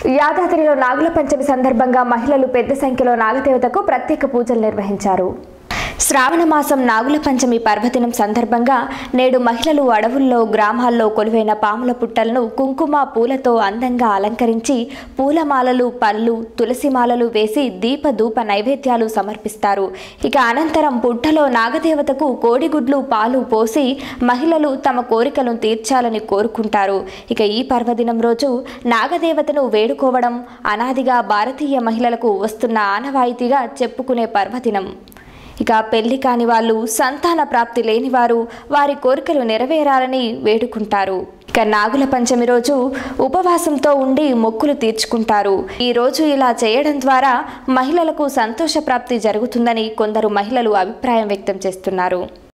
యాదాద్రిలో నాగుల పంచమి సందర్భంగా మహిళలు పెద్ద సంఖ్యలో నాగదేవతకు ప్రత్యేక పూజలు నిర్వహించారు శ్రావణ మాసం నాగుల పంచమి పర్వదినం సందర్భంగా నేడు మహిళలు అడవుల్లో గ్రామాల్లో కొలువైన పాముల పుట్టలను కుంకుమ పూలతో అందంగా అలంకరించి పూలమాలలు పళ్ళు తులసి మాలలు వేసి దీప ధూప నైవేద్యాలు సమర్పిస్తారు ఇక అనంతరం పుట్టలో నాగదేవతకు కోడిగుడ్లు పాలు పోసి మహిళలు తమ కోరికలను తీర్చాలని కోరుకుంటారు ఇక ఈ పర్వదినం రోజు నాగదేవతను వేడుకోవడం అనాదిగా భారతీయ మహిళలకు వస్తున్న ఆనవాయితీగా చెప్పుకునే పర్వదినం ఇక పెళ్లి కాని వాళ్ళు సంతాన ప్రాప్తి లేని వారు వారి కోరికలు నెరవేరాలని వేడుకుంటారు ఇక నాగుల పంచమి రోజు ఉపవాసంతో ఉండి మొక్కులు తీర్చుకుంటారు ఈ రోజు ఇలా చేయడం ద్వారా మహిళలకు సంతోష ప్రాప్తి జరుగుతుందని కొందరు మహిళలు అభిప్రాయం వ్యక్తం చేస్తున్నారు